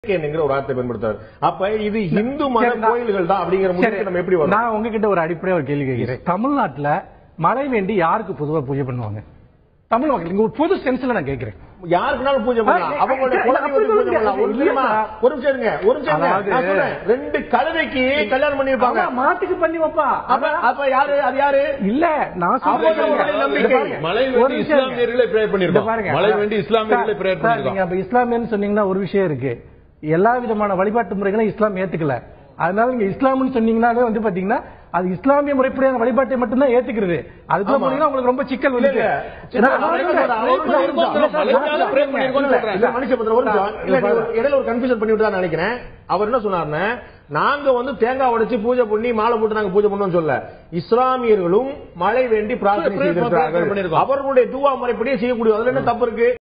என்கிற ஒரு வார்த்தை பயன்படுத்தாரு அப்ப இது இந்து மத சரி, நான்- கோயில்கள் தான் அப்படிங்கிற முடிவுக்கு நம்ம எப்படி வரும் நான் உங்ககிட்ட ஒரு அடிப்படையா ஒரு கேள்வி கேட்கிறேன் தமிழ்நாட்டுல மழை வேண்டி யாருக்கு பொதுவா பூஜை பண்ணுவாங்க தமிழ் மக்கள் இங்க ஒரு பொது சென்ஸ்ல நான் கேட்கிறேன் யாருக்குனாலும் பூஜை பண்ணலாம் ஆ, அவங்களுடைய இல்ல, குலதெய்வத்துக்கு அப்படி பூஜை பண்ணலாம் ஒரு இல்ல, நிமிஷமா, இல்ல. ஒரு நிமிஷம் இருங்க ஒரு நிமிஷம் இருங்க. அதாவது- நான் சொல்றேன். ரெண்டு கழுதைக்கு கல்யாணம் பண்ணிருப்பாங்க ஆமா, மாட்டுக்கு பண்ணி வைப்பா அப்ப அப்ப யாரு அது யாரு இல்ல நான் அவங்களுடைய சொல்றேன் நம்பிக்கை. மழை ஒரு வேண்டி நிமிஷம் இஸ்லாமியர்களே பிரேயர் இங்க பண்ணிருக்கோம் பாருங்க. மழை வேண்டி இஸ்லாமியர்களே சார், பிரேயர் சார், நீங்க பண்ணிருக்கோம் அப்ப இஸ்லாமியன்னு சொன்னீங்கன்னா ஒரு விஷயம் இருக்கு எல்லா விதமான வழிபாட்டு முறைகளும் இஸ்லாம் ஏத்துக்கல அதனால நீங்க இஸ்லாம்னு சொன்னீங்கன்னாலே வந்து பாத்தீங்கன்னா அது இஸ்லாமிய முறைப்படியான வழிபாட்டை மட்டும்தான் ஏத்துக்கிறது அதுக்குள்ள ஆமா. போனீங்கன்னா உங்களுக்கு ரொம்ப சிக்கல் வந்து இல்ல, இல்ல. அவர் என்ன சொல்றாரு? அவர் என்ன சொல்றாரு? மழைக்காக pray பண்ணிருக்கோம்னு சொல்றேன். இல்ல, மனுஷபுத்திரன், ஒரு நிமிஷம். இல்ல, நீ ஒரு- இடையில ஒரு confusion பண்ணி விட்டுதான் நினைக்கிறேன் அவர் என்ன சொன்னாருன்னா நாங்க வந்து தேங்காய் உடைச்சு பூஜை பண்ணி மாலை போட்டு நாங்க பூஜை பண்ணோம் சொல்ல இஸ்லாமியர்களும் மழை வேண்டி பிரார்த்தனை Pray- pray செய்திருக்கிறார்கள் பண்ணிருக்கோம். அவர்களுடைய துவா முறைப்படியே செய்யக்கூடிய அதுல என்ன தப்பு இருக்கு